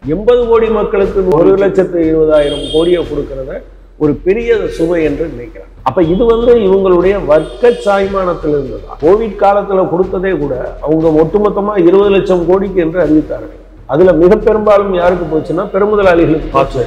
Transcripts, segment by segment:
எண்பது கோடி மக்களுக்கு ஒரு லட்சத்து இருபதாயிரம் கோடியை கொடுக்கறத ஒரு பெரிய சுமை என்று நினைக்கிறாங்க அப்ப இது வந்து இவங்களுடைய வர்க்க சாய்மானத்திலிருந்து தான் கோவிட் காலத்துல கொடுத்ததே கூட அவங்க ஒட்டுமொத்தமா இருபது லட்சம் கோடிக்கு என்று அறிவித்தார்கள் அதுல மிக பெரும்பாலும் யாருக்கு போச்சுன்னா பெருமுதலாளிகளுக்கு போச்சு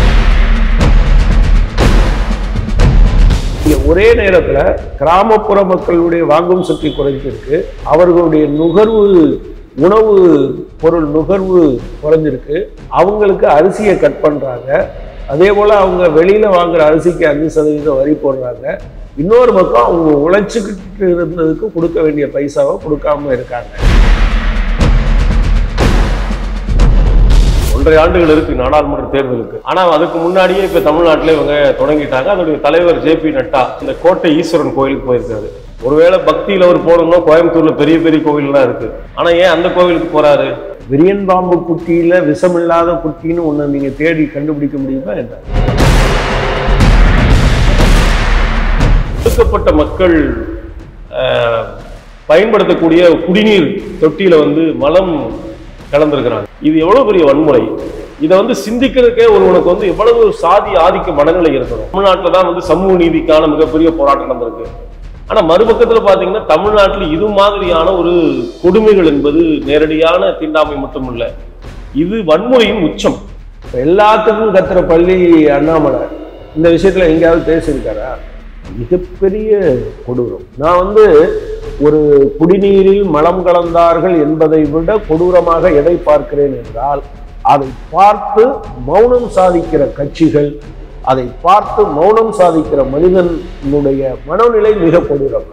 இங்க ஒரே நேரத்துல கிராமப்புற மக்களுடைய வாங்கும் சக்தி குறைஞ்சிருக்கு அவர்களுடைய நுகர்வு உணவு பொருள் நுகர்வு குறைஞ்சிருக்கு அவங்களுக்கு அரிசியை கட் பண்றாங்க அதே போல அவங்க வெளியில வாங்குற அரிசிக்கு அஞ்சு சதவீதம் வரி போடுறாங்க இன்னொரு பக்கம் அவங்க உழைச்சிக்கிட்டு இருந்ததுக்கு கொடுக்க வேண்டிய பைசாவை கொடுக்காம இருக்காங்க ஒன்றரை ஆண்டுகள் இருக்கு நாடாளுமன்ற தேர்தலுக்கு ஆனா அதுக்கு முன்னாடியே இப்ப தமிழ்நாட்டில் இவங்க தொடங்கிட்டாங்க அதனுடைய தலைவர் ஜே பி நட்டா இந்த கோட்டை ஈஸ்வரன் கோயிலுக்கு போயிருக்காரு ஒருவேளை பக்தியில அவர் போகணும்னா கோயம்புத்தூர்ல பெரிய பெரிய கோவில்லாம் இருக்கு ஆனா ஏன் அந்த கோவிலுக்கு போறாரு விரியன் பாம்பு குட்டியில விஷமில்லாத குட்டின்னு ஒண்ணு நீங்க தேடி கண்டுபிடிக்க முடியுமா என்ன ஒடுக்கப்பட்ட மக்கள் ஆஹ், பயன்படுத்தக்கூடிய குடிநீர் தொட்டியில வந்து மலம் கலந்திருக்கிறாங்க இது எவ்வளவு பெரிய வன்முறை இதை வந்து சிந்திக்கிறதுக்கே ஒருவனுக்கு வந்து எவ்வளவு சாதி ஆதிக்க மனநிலை இருக்கணும் தமிழ்நாட்டில் தான் வந்து சமூக நீதிக்கான மிகப்பெரிய போராட்டம் நடந்திருக்கு ஆனா மறுபக்கத்துல பாத்தீங்கன்னா தமிழ்நாட்டில் இது மாதிரியான ஒரு கொடுமைகள் என்பது நேரடியான தீண்டாமை மட்டும் இல்ல இது வன்முறையின் உச்சம் இப்ப எல்லாத்துக்கும் கத்துற பள்ளி அண்ணாமலை இந்த விஷயத்துல எங்கேயாவது பேசியிருக்காரா மிகப்பெரிய கொடூரம் நான் வந்து ஒரு குடிநீரில் மலம் கலந்தார்கள் என்பதை விட கொடூரமாக எதை பார்க்கிறேன் என்றால் அதை பார்த்து மௌனம் சாதிக்கிற கட்சிகள் அதை பார்த்து மௌனம் சாதிக்கிற மனிதனுடைய மனநிலை மிக கொடூரம்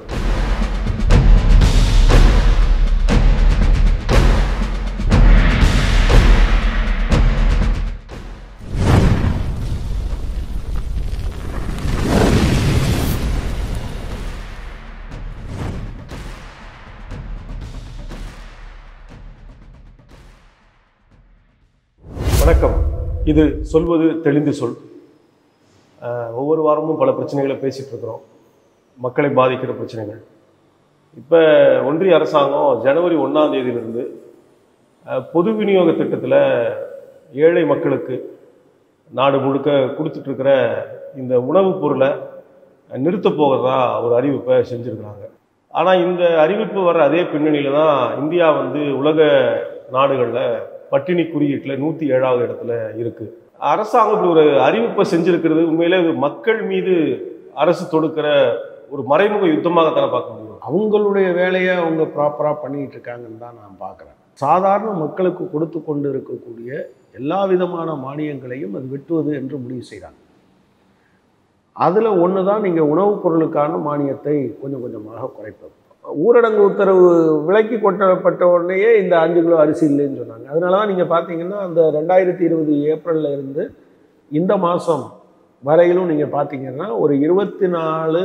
வணக்கம் இது சொல்வது தெளிந்து சொல் அஹ், ஒவ்வொரு வாரமும் பல பிரச்சனைகளை பேசிட்டு இருக்கிறோம் மக்களை பாதிக்கிற பிரச்சனைகள் இப்போ ஒன்றிய அரசாங்கம் ஜனவரி ஒன்றாம் தேதியிலிருந்து அஹ், பொது விநியோக திட்டத்தில் ஏழை மக்களுக்கு நாடு முழுக்க கொடுத்துட்டு இருக்கிற இந்த உணவுப் பொருளை நிறுத்த போகிறதா ஒரு அறிவிப்பை செஞ்சுருக்கிறாங்க ஆனால் இந்த அறிவிப்பு வர அதே பின்னணியில் தான் இந்தியா வந்து உலக நாடுகளில் பட்டினி குறியீட்டில் நூற்றி ஏழாவது இடத்துல இருக்குது அரசாங்கம் இப்படி ஒரு அறிவிப்பை செஞ்சிருக்கிறது உண்மையிலே இது மக்கள் மீது அரசு தொடுக்கிற ஒரு மறைமுக யுத்தமாகத்தானே பார்க்க முடியும் அவங்களுடைய வேலையை அவங்க ப்ராப்பராக பண்ணிட்டு இருக்காங்கன்னு தான் நான் பார்க்குறேன் சாதாரண மக்களுக்கு கொடுத்து கொண்டு இருக்கக்கூடிய எல்லா விதமான மானியங்களையும் அது வெட்டுவது என்று முடிவு செய்கிறாங்க அதில் ஒன்று தான் நீங்கள் உணவுப் பொருளுக்கான மானியத்தை கொஞ்சம் கொஞ்சமாக குறைப்பது ஊரடங்கு உத்தரவு விலக்கி கொட்டப்பட்ட உடனேயே இந்த அஞ்சு கிலோ அரிசி இல்லைன்னு சொன்னாங்க அதனால தான் நீங்கள் பார்த்தீங்கன்னா அந்த ரெண்டாயிரத்தி இருபது ஏப்ரல்ல இருந்து இந்த மாதம் வரையிலும் நீங்கள் பார்த்தீங்கன்னா ஒரு இருபத்தி நாலு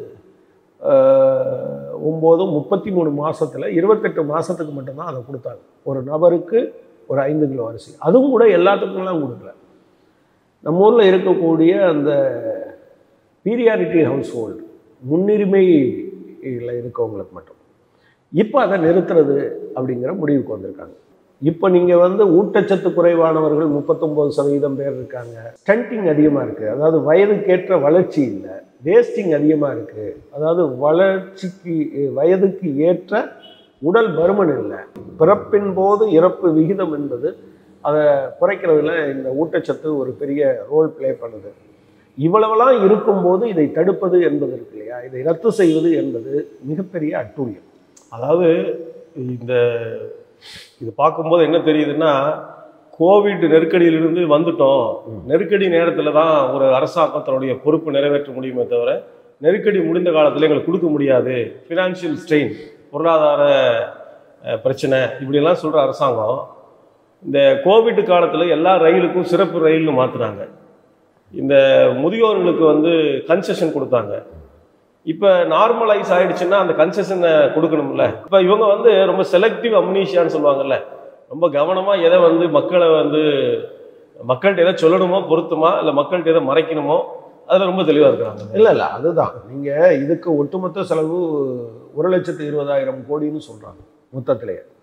ஒம்பது முப்பத்தி மூணு மாசத்துல இருபத்தெட்டு மாதத்துக்கு மட்டும்தான் அதை கொடுத்தாங்க ஒரு நபருக்கு ஒரு ஐந்து கிலோ அரிசி அதுவும் கூட எல்லாத்துக்கும்லாம் கொடுக்கல நம்ம ஊரில் இருக்கக்கூடிய அந்த பீரியாரிட்டி ஹவுஸ் ஹோல்டு முன்னுரிமையில் இருக்கவங்களுக்கு மட்டும் இப்போ அதை நிறுத்துறது அப்படிங்கிற முடிவுக்கு வந்திருக்காங்க இப்போ நீங்கள் வந்து ஊட்டச்சத்து குறைவானவர்கள் முப்பத்தொம்போது சதவீதம் பேர் இருக்காங்க ஸ்டண்டிங் அதிகமாக இருக்குது அதாவது வயதுக்கேற்ற வளர்ச்சி இல்லை வேஸ்டிங் அதிகமாக இருக்குது அதாவது வளர்ச்சிக்கு வயதுக்கு ஏற்ற உடல் பருமன் இல்லை பிறப்பின் போது இறப்பு விகிதம் என்பது அதை குறைக்கிறதுல இந்த ஊட்டச்சத்து ஒரு பெரிய ரோல் ப்ளே பண்ணுது இவ்வளவெல்லாம் இருக்கும்போது இதை தடுப்பது என்பது இருக்கு இல்லையா இதை ரத்து செய்வது என்பது மிகப்பெரிய அட்டூழியம் அதாவது இந்த இது பார்க்கும்போது என்ன தெரியுதுன்னா கோவிட் நெருக்கடியிலிருந்து வந்துட்டோம் நெருக்கடி நேரத்தில் தான் ஒரு அரசாங்கம் தன்னுடைய பொறுப்பு நிறைவேற்ற முடியுமே தவிர நெருக்கடி முடிந்த காலத்தில் எங்களுக்கு கொடுக்க முடியாது ஃபினான்ஷியல் ஸ்ட்ரெயின் பொருளாதார அஹ், பிரச்சனை இப்படியெல்லாம் சொல்கிற அரசாங்கம் இந்த கோவிட் காலத்தில் எல்லா ரயிலுக்கும் சிறப்பு ரயில்னு மாற்றினாங்க இந்த முதியோர்களுக்கு வந்து கன்செஷன் கொடுத்தாங்க இப்போ நார்மலைஸ் ஆயிடுச்சுன்னா அந்த கன்செஷனை கொடுக்கணும்ல இப்போ இவங்க வந்து ரொம்ப செலக்டிவ் அம்னீஷியான்னு சொல்லுவாங்கல்ல ரொம்ப கவனமாக எதை வந்து மக்களை வந்து மக்கள்கிட்ட எதை சொல்லணுமோ பொருத்தமா இல்லை மக்கள்கிட்ட எதை மறைக்கணுமோ அதில் ரொம்ப தெளிவாக இருக்கிறாங்க இல்லை இல்லை அதுதான் நீங்கள் இதுக்கு ஒட்டுமொத்த செலவு ஒரு லட்சத்து இருபதாயிரம் கோடின்னு சொல்கிறாங்க மொத்தத்திலேயே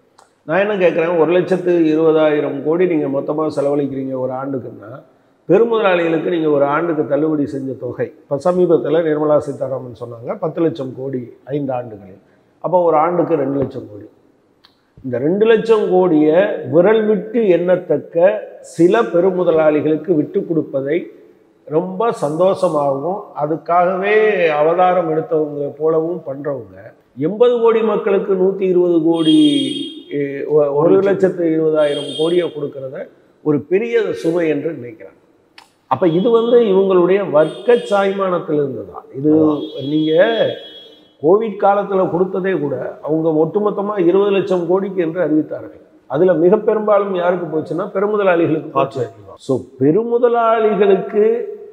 நான் என்ன கேட்குறேன் ஒரு லட்சத்து இருபதாயிரம் கோடி நீங்கள் மொத்தமாக செலவழிக்கிறீங்க ஒரு ஆண்டுக்குன்னா பெருமுதலாளிகளுக்கு நீங்கள் ஒரு ஆண்டுக்கு தள்ளுபடி செஞ்ச தொகை இப்போ சமீபத்தில் நிர்மலா சீதாராமன் சொன்னாங்க பத்து லட்சம் கோடி ஐந்து ஆண்டுகளில் அப்போ ஒரு ஆண்டுக்கு ரெண்டு லட்சம் கோடி இந்த ரெண்டு லட்சம் கோடியை விரல் விட்டு எண்ணத்தக்க சில பெருமுதலாளிகளுக்கு விட்டு கொடுப்பதை ரொம்ப சந்தோஷமாகவும் அதுக்காகவே அவதாரம் எடுத்தவங்க போலவும் பண்ணுறவங்க எண்பது கோடி மக்களுக்கு நூற்றி இருபது கோடி eh, ஒ- ஒரு லட்சத்து இருபதாயிரம் கோடியை கொடுக்கறத ஒரு பெரிய சுமை என்று நினைக்கிறாங்க அப்போ இது வந்து இவங்களுடைய வர்க்க சாய்மானத்திலிருந்து தான் இது நீங்கள் கோவிட் காலத்தில் கொடுத்ததே கூட அவங்க ஒட்டுமொத்தமாக இருபது லட்சம் கோடிக்கு என்று அறிவித்தார்கள் அதில் மிக பெரும்பாலும் யாருக்கு போச்சுன்னா பெருமுதலாளிகளுக்கு போச்சு ஸோ பெருமுதலாளிகளுக்கு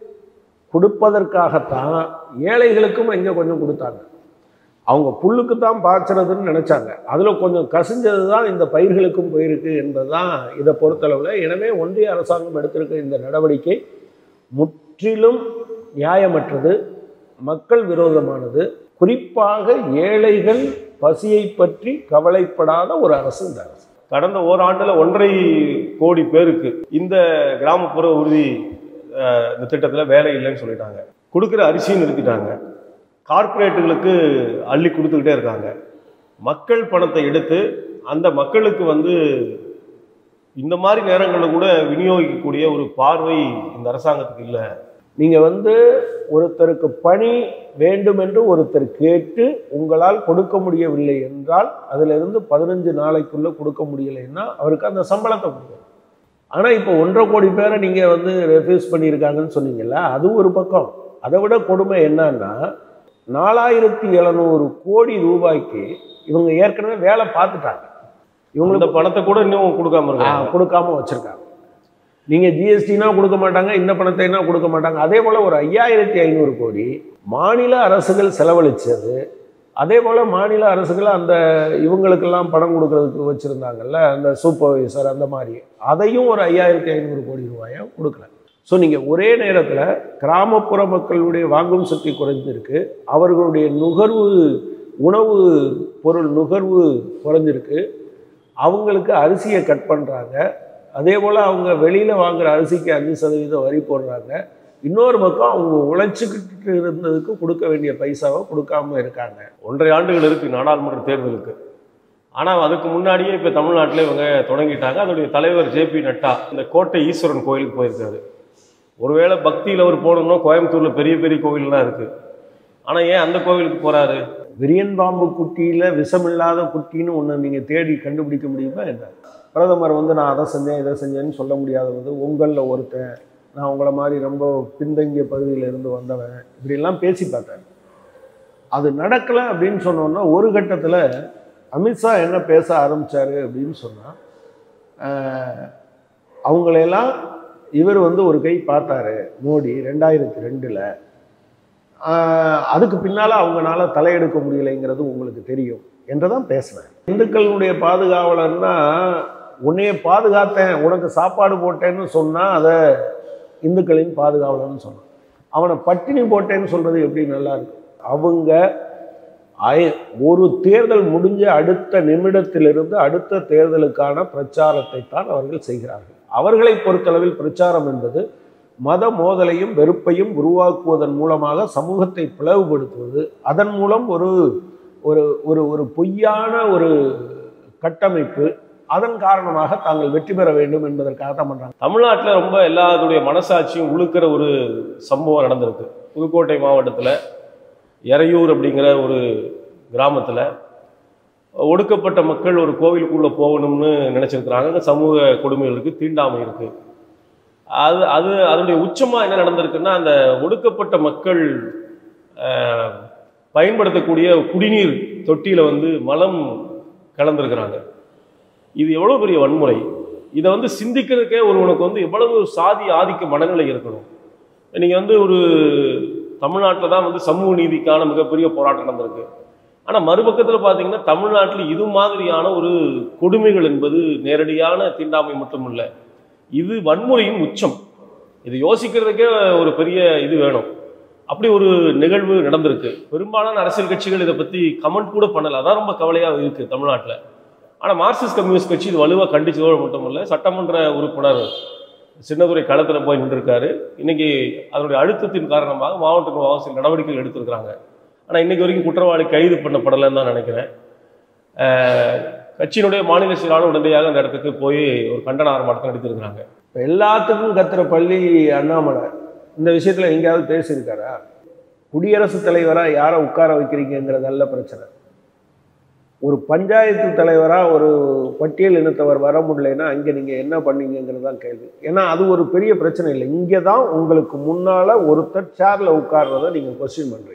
கொடுப்பதற்காகத்தான் ஏழைகளுக்கும் எங்கே கொஞ்சம் கொடுத்தாங்க அவங்க புல்லுக்கு தான் பாய்ச்சறதுன்னு நினைச்சாங்க அதில் கொஞ்சம் கசிஞ்சது தான் இந்த பயிர்களுக்கும் போயிருக்கு என்பதுதான் இதை பொறுத்தளவில் எனவே ஒன்றிய அரசாங்கம் எடுத்திருக்க இந்த நடவடிக்கை முற்றிலும் நியாயமற்றது மக்கள் விரோதமானது குறிப்பாக ஏழைகள் பசியை பற்றி கவலைப்படாத ஒரு அரசு இந்த அரசு கடந்த ஓராண்டுல ஒன்றரை கோடி பேருக்கு இந்த கிராமப்புற உறுதி அஹ், இந்த திட்டத்துல வேலை இல்லைன்னு சொல்லிட்டாங்க கொடுக்குற அரிசியும் நிறுத்திட்டாங்க கார்ப்பரேட்டுகளுக்கு அள்ளி கொடுத்துக்கிட்டே இருக்காங்க மக்கள் பணத்தை எடுத்து அந்த மக்களுக்கு வந்து இந்த மாதிரி நேரங்களில் கூட விநியோகிக்கக்கூடிய ஒரு பார்வை இந்த அரசாங்கத்துக்கு இல்லை நீங்கள் வந்து ஒருத்தருக்கு பணி வேண்டும் என்று ஒருத்தர் கேட்டு உங்களால் கொடுக்க முடியவில்லை என்றால் அதிலிருந்து பதினஞ்சு நாளைக்குள்ள கொடுக்க முடியலைன்னா அவருக்கு அந்த சம்பளத்தை கொடுக்கணும் ஆனால் இப்போ ஒன்றரை கோடி பேரை நீங்கள் வந்து ரெஃப்யூஸ் பண்ணியிருக்காங்கன்னு சொன்னீங்கல்ல அது ஒரு பக்கம் அதை விட கொடுமை என்னன்னா நாலாயிரத்தி எழுநூறு கோடி ரூபாய்க்கு இவங்க ஏற்கனவே வேலை பார்த்துட்டாங்க இந்த இவங்களுக்கு பணத்தை கூட இன்னும் கொடுக்காம ஆ, இருக்காங்க கொடுக்காம வச்சிருக்காங்க நீங்க ஜிஎஸ்டினா கொடுக்க மாட்டாங்க இந்த பணத்தைனா கொடுக்க மாட்டாங்க அதே போல ஒரு ஐயாயிரத்தி ஐநூறு கோடி மாநில அரசுகள் செலவழிச்சது அதே போல மாநில அரசுகள் அந்த இவங்களுக்கெல்லாம் பணம் கொடுக்கறதுக்கு வச்சிருந்தாங்கல்ல அந்த சூப்பர்வைசர் அந்த மாதிரி அதையும் ஒரு ஐயாயிரத்தி ஐநூறு கோடி ரூபாயை கொடுக்கல ஸோ நீங்கள் ஒரே நேரத்தில் கிராமப்புற மக்களுடைய வாங்கும் சக்தி குறைஞ்சிருக்கு அவர்களுடைய நுகர்வு உணவு பொருள் நுகர்வு குறைஞ்சிருக்கு அவங்களுக்கு அரிசியை கட் பண்ணுறாங்க அதே போல் அவங்க வெளியில் வாங்குற அரிசிக்கு அஞ்சு சதவீதம் வரி போடுறாங்க இன்னொரு பக்கம் அவங்க உழைச்சிக்கிட்டு இருந்ததுக்கு கொடுக்க வேண்டிய பைசாவை கொடுக்காம இருக்காங்க ஒன்றரை ஆண்டுகள் இருக்கு நாடாளுமன்ற தேர்தலுக்கு ஆனால் அதுக்கு முன்னாடியே இப்போ தமிழ்நாட்டில் இவங்க தொடங்கிட்டாங்க அதோடைய தலைவர் ஜேபி நட்டா இந்த கோட்டை ஈஸ்வரன் கோயிலுக்கு போயிருக்காரு ஒருவேளை பக்தியில் அவர் போகணும்னா கோயம்புத்தூரில் பெரிய பெரிய கோவில்லாம் இருக்கு ஆனால் ஏன் அந்த கோவிலுக்கு போறாரு விரியன் பாம்பு குட்டியில் விஷமில்லாத குட்டின்னு ஒன்று நீங்கள் தேடி கண்டுபிடிக்க முடியுமா என்ன பிரதமர் வந்து நான் அதை செஞ்சேன் இதை செஞ்சேன்னு சொல்ல முடியாத வந்து உங்களில் ஒருத்தன் நான் உங்களை மாதிரி ரொம்ப பின்தங்கிய பகுதியில் இருந்து வந்தவன் இப்படிலாம் பேசி பார்த்தேன் அது நடக்கலை அப்படின்னு சொன்னோன்னா ஒரு கட்டத்தில் அமித்ஷா என்ன பேச ஆரம்பிச்சாரு அப்படின்னு சொன்னால் அவங்களையெல்லாம் இவர் வந்து ஒரு கை பார்த்தாரு மோடி ரெண்டாயிரத்தி ரெண்டில் அதுக்கு பின்னால் அவங்களால தலையெடுக்க முடியலைங்கிறது உங்களுக்கு தெரியும் என்று தான் பேசினேன் இந்துக்களுடைய பாதுகாவலர்னா உன்னைய பாதுகாத்தேன் உனக்கு சாப்பாடு போட்டேன்னு சொன்னால் அதை இந்துக்களின் பாதுகாவலர்னு சொன்னான் அவனை பட்டினி போட்டேன்னு சொல்கிறது எப்படி நல்லா இருக்கும் அவங்க ஐ- ஒரு தேர்தல் முடிஞ்ச அடுத்த நிமிடத்திலிருந்து அடுத்த தேர்தலுக்கான பிரச்சாரத்தை தான் அவர்கள் செய்கிறார்கள் அவர்களை பொறுத்தளவில் பிரச்சாரம் என்பது மத மோதலையும் வெறுப்பையும் உருவாக்குவதன் மூலமாக சமூகத்தை பிளவுபடுத்துவது அதன் மூலம் ஒரு ஒரு ஒரு ஒரு பொய்யான ஒரு கட்டமைப்பு அதன் காரணமாக தாங்கள் வெற்றி பெற வேண்டும் என்பதற்காக தான் பண்றாங்க தமிழ்நாட்டில் ரொம்ப எல்லாருடைய மனசாட்சியும் உழுக்கிற ஒரு சம்பவம் நடந்திருக்கு புதுக்கோட்டை மாவட்டத்தில் எறையூர் அப்படிங்கிற ஒரு கிராமத்தில் ஒடுக்கப்பட்ட மக்கள் ஒரு கோவிலுக்குள்ளே போகணும்னு நினச்சிருக்கிறாங்க அங்க சமூக கொடுமைகள் இருக்குது தீண்டாமை இருக்குது அது அது அதனுடைய உச்சமாக என்ன நடந்திருக்குன்னா அந்த ஒடுக்கப்பட்ட மக்கள் ஆஹ், பயன்படுத்தக்கூடிய குடிநீர் தொட்டியில் வந்து மலம் கலந்துருக்கிறாங்க இது எவ்வளோ பெரிய வன்முறை இதை வந்து சிந்திக்கிறதுக்கே ஒருவனுக்கு வந்து எவ்வளவு சாதி ஆதிக்க மனநிலை இருக்கணும் நீங்கள் வந்து ஒரு தமிழ்நாட்டில் தான் வந்து சமூக நீதிக்கான மிகப்பெரிய போராட்டம் நடந்திருக்கு ஆனால் மறுபக்கத்தில் பார்த்தீங்கன்னா தமிழ்நாட்டில் இது மாதிரியான ஒரு கொடுமைகள் என்பது நேரடியான தீண்டாமை மட்டும் இல்லை இது வன்முறையின் உச்சம் இது யோசிக்கிறதுக்கே ஒரு பெரிய இது வேணும் அப்படி ஒரு நிகழ்வு நடந்திருக்கு பெரும்பாலான அரசியல் கட்சிகள் இதை பற்றி கமெண்ட் கூட பண்ணலை அதான் ரொம்ப கவலையாக இருக்குது தமிழ்நாட்டில் ஆனால் மார்க்சிஸ்ட் கம்யூனிஸ்ட் கட்சி இது வலுவாக கண்டிச்சதோடு மட்டுமல்ல சட்டமன்ற உறுப்பினர் சின்னதுரை களத்தில் போய் நின்றுருக்காரு இன்னைக்கு அதனுடைய அழுத்தத்தின் காரணமாக மாவட்ட நிர்வாகம் சில நடவடிக்கைகள் எடுத்திருக்கிறாங்க ஆனால் இன்னைக்கு வரைக்கும் குற்றவாளி கைது பண்ணப்படலைன்னு தான் நினைக்கிறேன் அஹ், கட்சியினுடைய மாநில செயலாளர் உடனடியாக அந்த இடத்துக்கு போய் ஒரு கண்டன ஆர்ப்பாட்டத்தை நடத்திருக்கிறாங்க இப்போ எல்லாத்துக்கும் கத்துற பள்ளி அண்ணாமலை இந்த விஷயத்துல எங்கேயாவது பேசியிருக்காரா குடியரசுத் தலைவரா யாரை உட்கார வைக்கிறீங்கிறதல்ல பிரச்சனை ஒரு பஞ்சாயத்து தலைவரா ஒரு பட்டியல் இனத்தவர் வர முடியலைன்னா அங்கே நீங்க என்ன பண்ணீங்கிறது தான் கேள்வி ஏன்னா அது ஒரு பெரிய பிரச்சனை இல்லை இங்கே தான் உங்களுக்கு முன்னால ஒருத்தர் சேர்ல உட்கார்றதை நீங்க கொஸ்டின் பண்றீங்க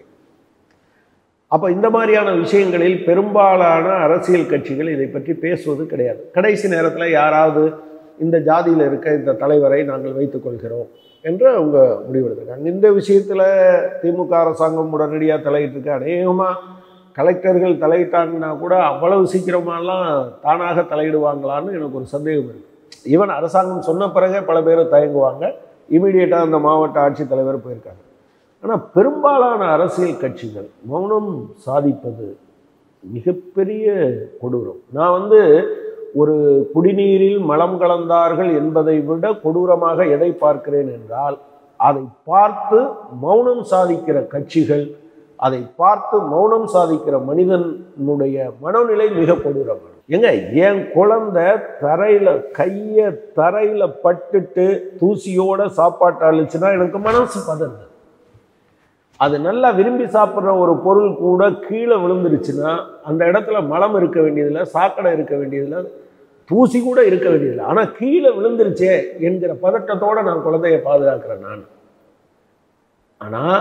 அப்போ இந்த மாதிரியான விஷயங்களில் பெரும்பாலான அரசியல் கட்சிகள் இதை பற்றி பேசுவது கிடையாது கடைசி நேரத்தில் யாராவது இந்த ஜாதியில் இருக்க இந்த தலைவரை நாங்கள் வைத்துக் கொள்கிறோம் என்று அவங்க முடிவெடுத்திருக்காங்க இந்த விஷயத்தில் திமுக அரசாங்கம் உடனடியாக தலையிட்டிருக்கு அநேகமாக கலெக்டர்கள் தலையிட்டாங்கன்னா கூட அவ்வளவு சீக்கிரமாலாம் தானாக தலையிடுவாங்களான்னு எனக்கு ஒரு சந்தேகம் இருக்குது ஈவன் அரசாங்கம் சொன்ன பிறகே பல பேர் தயங்குவாங்க இமீடியட்டாக அந்த மாவட்ட ஆட்சித்தலைவர் போயிருக்காங்க ஆனால் பெரும்பாலான அரசியல் கட்சிகள் மௌனம் சாதிப்பது மிகப்பெரிய கொடூரம் நான் வந்து ஒரு குடிநீரில் மலம் கலந்தார்கள் என்பதை விட கொடூரமாக எதை பார்க்கிறேன் என்றால் அதை பார்த்து மௌனம் சாதிக்கிற கட்சிகள் அதை பார்த்து மௌனம் சாதிக்கிற மனிதனுடைய மனநிலை மிக கொடூரமானது ஏங்க என் குழந்தை தரையில கைய தரையில பட்டுட்டு தூசியோட சாப்பாட்டு அழிச்சுன்னா எனக்கு மனசு பதறது அது நல்லா விரும்பி சாப்பிட்ற ஒரு பொருள் கூட கீழே விழுந்துருச்சுன்னா அந்த இடத்துல மலம் இருக்க வேண்டியதில்லை சாக்கடை இருக்க வேண்டியதில்லை தூசி கூட இருக்க வேண்டியதில்லை ஆனால் கீழே விழுந்துருச்சே என்கிற பதட்டத்தோட நான் குழந்தைய பாதுகாக்கிறேன் நான் ஆனால்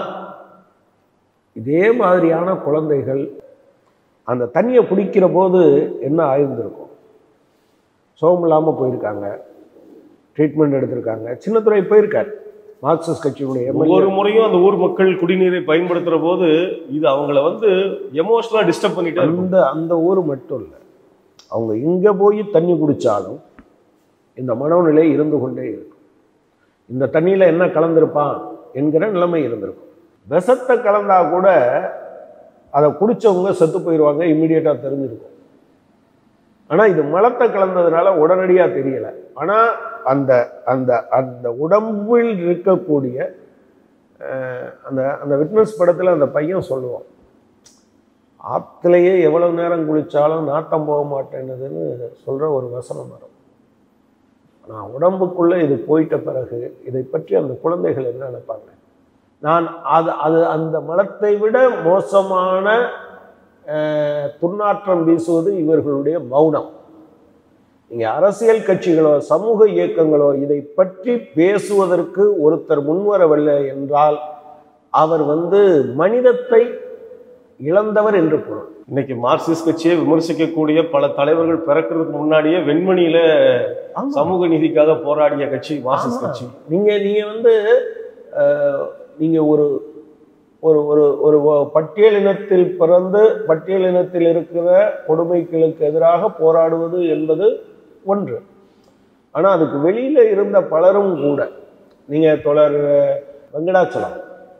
இதே மாதிரியான குழந்தைகள் அந்த தண்ணியை குடிக்கிற போது என்ன ஆயிருந்திருக்கும் சோகம் இல்லாமல் போயிருக்காங்க ட்ரீட்மெண்ட் எடுத்திருக்காங்க சின்னத்துறை போயிருக்காரு மார்க்சிஸ்ட் கட்சியினுடைய எம்எல்ஏ ஒவ்வொரு முறையும் அந்த ஊர் மக்கள் குடிநீரை பயன்படுத்துற போது இது அவங்கள வந்து எமோஷனலா டிஸ்டர்ப் பண்ணிட்டே இருக்கும் அந்த அந்த ஊர் மட்டும் இல்லை அவங்க எங்கே போய் தண்ணி குடித்தாலும் இந்த மனோநிலை இருந்து கொண்டே இருக்கும் இந்த தண்ணியில் என்ன கலந்திருப்பான் என்கிற நிலைமை இருந்திருக்கும் விஷத்தை கலந்தா கூட அதை குடிச்சவங்க செத்து போயிடுவாங்க இம்மிடியட்டாக தெரிஞ்சிருக்கும் ஆனால் இது மலத்தை கலந்ததுனால உடனடியாக தெரியலை ஆனால் அந்த அந்த அந்த உடம்பில் இருக்கக்கூடிய அஹ், அந்த அந்த விட்னஸ் படத்தில் அந்த பையன் சொல்லுவான் ஆற்றுலையே எவ்வளவு நேரம் குளிச்சாலும் நாட்டம் போக மாட்டேன்னுதுன்னு சொல்கிற ஒரு வசனம் வரும் ஆனால் உடம்புக்குள்ளே இது போயிட்ட பிறகு இதை பற்றி அந்த குழந்தைகள் என்ன நினைப்பாங்க நான் அது அது அந்த மலத்தை விட மோசமான அஹ், துர்நாற்றம் வீசுவது இவர்களுடைய மௌனம் நீங்கள் அரசியல் கட்சிகளோ சமூக இயக்கங்களோ இதை பற்றி பேசுவதற்கு ஒருத்தர் முன்வரவில்லை என்றால் அவர் வந்து மனிதத்தை இழந்தவர் என்று பொருள் இன்னைக்கு மார்க்சிஸ்ட் கட்சியை விமர்சிக்கக்கூடிய பல தலைவர்கள் பிறக்கிறதுக்கு முன்னாடியே வெண்மணியில சமூக நீதிக்காக போராடிய கட்சி மார்க்சிஸ்ட் ஆமா. கட்சி நீங்க நீங்க வந்து அஹ், நீங்க ஒரு ஒரு ஒரு ஒரு வ- பட்டியலினத்தில் பிறந்து பட்டியலினத்தில் இருக்கிற கொடுமைகளுக்கு எதிராக போராடுவது என்பது ஒன்று ஆனா அதுக்கு வெளியில இருந்த பலரும் கூட நீங்க தொடர் வெங்கடாச்சலம்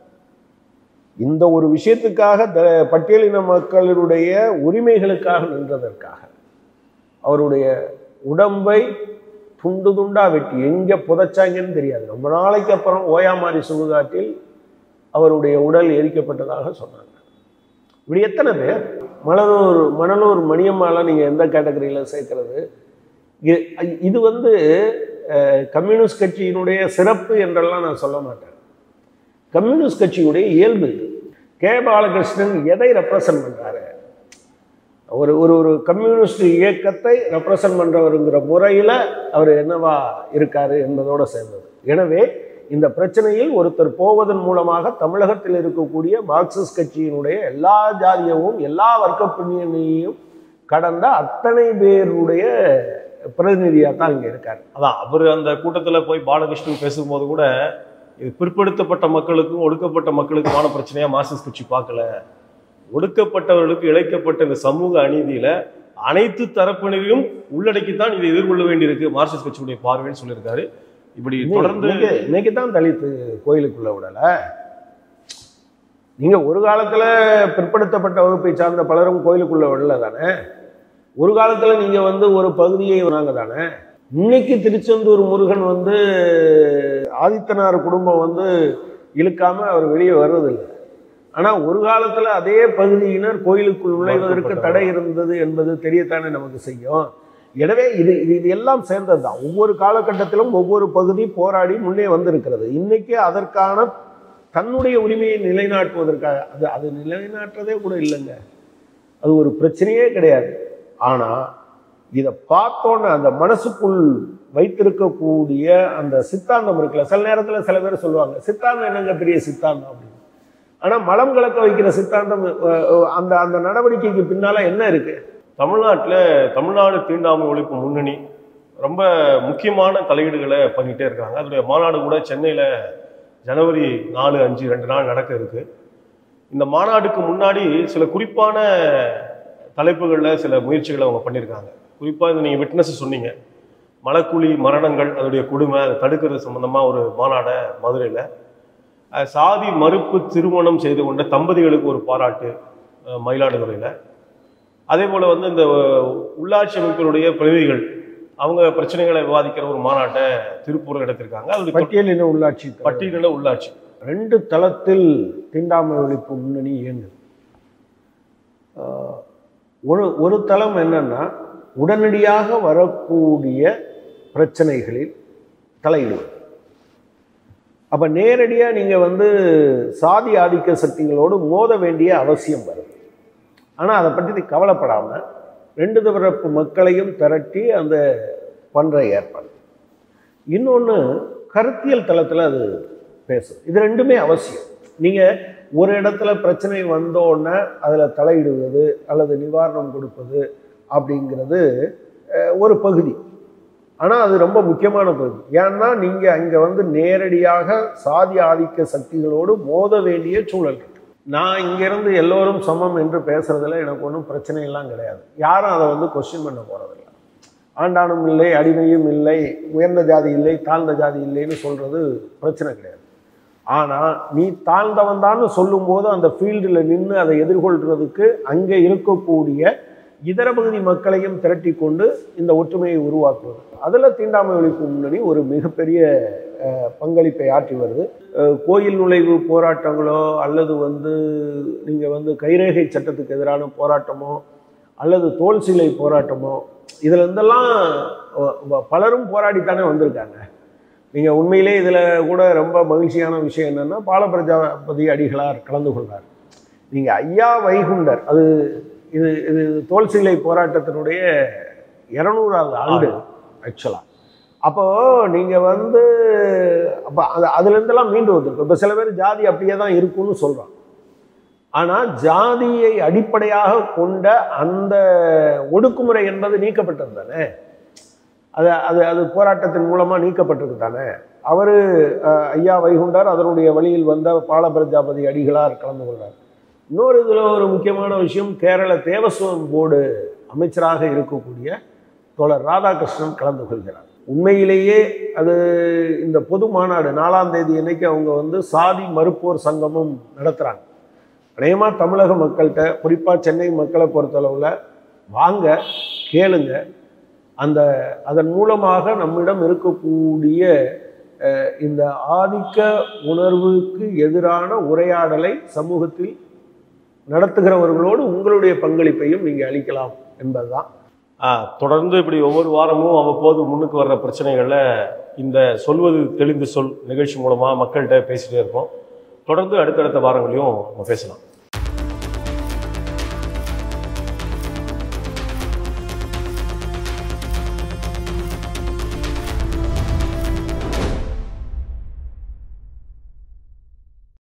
இந்த ஒரு விஷயத்துக்காக த- பட்டியலின மக்களுடைய உரிமைகளுக்காக நின்றதற்காக அவருடைய உடம்பை துண்டு துண்டா வெட்டி எங்க புதைச்சாங்கன்னு தெரியாது ரொம்ப நாளைக்கு அப்புறம் ஓயாமாரி சுடுகாட்டில் அவருடைய உடல் எரிக்கப்பட்டதாக சொன்னாங்க இப்படி எத்தனை பேர் மணலூர் மணலூர் மணியம்மாலாம் நீங்க எந்த கேட்டகரியில சேர்க்கிறது இ- இது வந்து அஹ், கம்யூனிஸ்ட் கட்சியினுடைய சிறப்பு என்றெல்லாம் நான் சொல்ல மாட்டேன் கம்யூனிஸ்ட் கட்சியுடைய இயல்பு இது கே பாலகிருஷ்ணன் எதை ரெப்ரசன்ட் பண்றாரு ஒரு ஒரு ஒரு கம்யூனிஸ்ட் இயக்கத்தை ரெப்ரசன்ட் பண்றவருங்கிற முறையில் அவர் என்னவா இருக்காரு என்பதோட சேர்ந்தது எனவே இந்த பிரச்சனையில் ஒருத்தர் போவதன் மூலமாக தமிழகத்தில் இருக்கக்கூடிய மார்க்சிஸ்ட் கட்சியினுடைய எல்லா ஜாதியமும் எல்லா வர்க்க பின்னணியையும் கடந்த அத்தனை பேருடைய பிரதிநிதியாக தான் இங்கே இருக்கார் அதான் அவர் அந்த கூட்டத்துல போய் பாலகிருஷ்ணன் பேசும்போது கூட இது பிற்படுத்தப்பட்ட மக்களுக்கும் ஒடுக்கப்பட்ட மக்களுக்குமான பிரச்சனையா மார்க்சிஸ்ட் கட்சி பார்க்கல ஒடுக்கப்பட்டவர்களுக்கு இழைக்கப்பட்ட இந்த சமூக அநீதியில அனைத்து தரப்பினரையும் உள்ளடக்கித்தான் இதை எதிர்கொள்ள வேண்டியிருக்கு மார்க்சிஸ்ட் கட்சியுடைய பார்வைன்னு சொல்லியிருக்காரு இப்படி தொடர்ந்து இன்னைக்கு இன்னைக்கு தான் தலித்து கோயிலுக்குள்ள விடல நீங்க ஒரு காலத்துல பிற்படுத்தப்பட்ட வகுப்பை சார்ந்த பலரும் கோயிலுக்குள்ள விடல தானே ஒரு காலத்தில் நீங்கள் வந்து ஒரு பகுதியை வராங்க தானே இன்னைக்கு திருச்செந்தூர் முருகன் வந்து ஆதித்தனார் குடும்பம் வந்து இழுக்காம அவர் வெளியே வர்றதில்லை ஆனால் ஒரு காலத்தில் அதே பகுதியினர் கோயிலுக்குள் நுழைவதற்கு தடை இருந்தது என்பது தெரியத்தானே நமக்கு செய்யும் எனவே இது இது இது எல்லாம் சேர்ந்தது தான் ஒவ்வொரு காலகட்டத்திலும் ஒவ்வொரு பகுதி போராடி முன்னே வந்திருக்கிறது இன்னைக்கு அதற்கான தன்னுடைய உரிமையை நிலைநாட்டுவதற்காக அது அது நிலைநாட்டுறதே கூட இல்லைங்க அது ஒரு பிரச்சனையே கிடையாது ஆனால் இதை பார்த்தோன்னே அந்த மனசுக்குள் வைத்திருக்கக்கூடிய அந்த சித்தாந்தம் இருக்குல்ல சில நேரத்தில் சில பேர் சொல்லுவாங்க சித்தாந்தம் என்னங்க பெரிய சித்தாந்தம் அப்படின்னு ஆனால் மலம் கலக்க வைக்கிற சித்தாந்தம் அஹ், அஹ், அந்த அந்த நடவடிக்கைக்கு பின்னால என்ன இருக்கு தமிழ்நாட்டில் தமிழ்நாடு தீண்டாமை ஒழிப்பு முன்னணி ரொம்ப முக்கியமான தலையீடுகளை பண்ணிகிட்டே இருக்காங்க அதோடைய மாநாடு கூட சென்னையில் ஜனவரி நாலு அஞ்சு ரெண்டு நாள் நடக்க இருக்கு இந்த மாநாடுக்கு முன்னாடி சில குறிப்பான தலைப்புகளில் சில முயற்சிகளை அவங்க பண்ணியிருக்காங்க குறிப்பாக இந்த நீங்கள் விட்னஸ் சொன்னீங்க மலக்குழி மரணங்கள் அதோடைய கொடுமை அதை தடுக்கிறது சம்பந்தமாக ஒரு மாநாடை மதுரையில் அஹ், சாதி மறுப்பு திருமணம் செய்து கொண்ட தம்பதிகளுக்கு ஒரு பாராட்டு அஹ், மயிலாடுதுறையில் அதே போல் வந்து இந்த அஹ், உள்ளாட்சி அமைப்பினுடைய பிரதிநிதிகள் அவங்க பிரச்சனைகளை விவாதிக்கிற ஒரு மாநாட்டை திருப்பூரில் எடுத்திருக்காங்க அதோடைய தொ- பட்டியலின உள்ளாட்சி தலைவர். பட்டியலில் உள்ளாட்சி ரெண்டு தளத்தில் தீண்டாமை ஒழிப்பு முன்னணி இயங்குது ஆஹ், ஒரு ஒரு தளம் என்னன்னா உடனடியாக வரக்கூடிய பிரச்சனைகளில் தலையிடுவது அப்ப நேரடியா நீங்க வந்து சாதி ஆதிக்க சக்திகளோடு மோத வேண்டிய அவசியம் வருது ஆனா அதை பற்றி கவலைப்படாம ரெண்டு தரப்பு மக்களையும் திரட்டி அந்த பண்ற ஏற்பாடு இன்னொன்று கருத்தியல் தளத்தில் அது பேசும் இது ரெண்டுமே அவசியம் நீங்கள் ஒரு இடத்துல பிரச்சனை வந்தோடனே அதில் தலையிடுவது அல்லது நிவாரணம் கொடுப்பது அப்படிங்கிறது அஹ், ஒரு பகுதி ஆனால் அது ரொம்ப முக்கியமான பகுதி ஏன்னா நீங்கள் அங்கே வந்து நேரடியாக சாதி ஆதிக்க சக்திகளோடு மோத வேண்டிய சூழல் இருக்கு நான் இங்கேருந்து எல்லோரும் சமம் என்று பேசுறதுல எனக்கு ஒன்றும் பிரச்சனையெல்லாம் கிடையாது யாரும் அதை வந்து கொஸ்டின் பண்ண போகிறதில்ல ஆண்டானும் இல்லை அடிமையும் இல்லை உயர்ந்த ஜாதி இல்லை தாழ்ந்த ஜாதி இல்லைன்னு சொல்றது பிரச்சனை கிடையாது ஆனால் நீ தாழ்ந்தவன் தான் சொல்லும்போது அந்த ஃபீல்டில் நின்று அதை எதிர்கொள்றதுக்கு அங்கே இருக்கக்கூடிய இதர பகுதி மக்களையும் திரட்டி கொண்டு இந்த ஒற்றுமையை உருவாக்குவது அதில் தீண்டாமை ஒழிப்பு முன்னணி ஒரு மிகப்பெரிய அஹ், பங்களிப்பை ஆற்றி வருது அஹ், கோயில் நுழைவு போராட்டங்களோ அல்லது வந்து நீங்கள் வந்து கைரேகை சட்டத்துக்கு எதிரான போராட்டமோ அல்லது தோல் சிலை போராட்டமோ இதுல இருந்தெல்லாம் வ- வ- பலரும் போராடித்தானே வந்திருக்காங்க நீங்க உண்மையிலே இதுல கூட ரொம்ப மகிழ்ச்சியான விஷயம் என்னன்னா பாலபிரஜாபதி அடிகளார் கலந்து கொண்டார் நீங்க ஐயா வைகுண்டர் அது இது இது தோல் சிலை போராட்டத்தினுடைய இருநூறாவது ஆண்டு ஆக்சுவலா அப்போ நீங்க வந்து அப்ப அது அதுல இருந்தெல்லாம் மீண்டு வந்திருக்கும் இப்ப சில பேர் ஜாதி அப்படியே தான் இருக்கும்னு சொல்றாங்க ஆனால் ஜாதியை அடிப்படையாக கொண்ட அந்த ஒடுக்குமுறை என்பது நீக்கப்பட்டது தானே அது அது அது போராட்டத்தின் மூலமாக நீக்கப்பட்டிருக்கு தானே அவர் ஐயா வைகுண்டார் அதனுடைய வழியில் வந்த பாலபிரஜாபதி அடிகளார் கலந்து கொண்டார் இன்னொரு இதில் ஒரு முக்கியமான விஷயம் கேரள தேவஸ்வம் போர்டு அமைச்சராக இருக்கக்கூடிய தோழர் ராதாகிருஷ்ணன் கலந்து கொள்கிறார் உண்மையிலேயே அது இந்த பொது மாநாடு நாலாம் தேதி அன்னைக்கு அவங்க வந்து சாதி மறுப்போர் சங்கமும் நடத்துகிறாங்க அநேகமாக தமிழக மக்கள்கிட்ட குறிப்பாக சென்னை மக்களை பொறுத்தளவில் வாங்க கேளுங்க அந்த அதன் மூலமாக நம்மிடம் இருக்கக்கூடிய அஹ், இந்த ஆதிக்க உணர்வுக்கு எதிரான உரையாடலை சமூகத்தில் நடத்துகிறவர்களோடு உங்களுடைய பங்களிப்பையும் நீங்கள் அளிக்கலாம் என்பதுதான் ஆ, தொடர்ந்து இப்படி ஒவ்வொரு வாரமும் அவ்வப்போது முன்னுக்கு வர்ற பிரச்சனைகளில் இந்த சொல்வது தெளிந்து சொல் நிகழ்ச்சி மூலமாக மக்கள்கிட்ட பேசிட்டே இருப்போம் தொடர்ந்து அடுத்தடுத்த வாரங்களையும் நம்ம பேசலாம்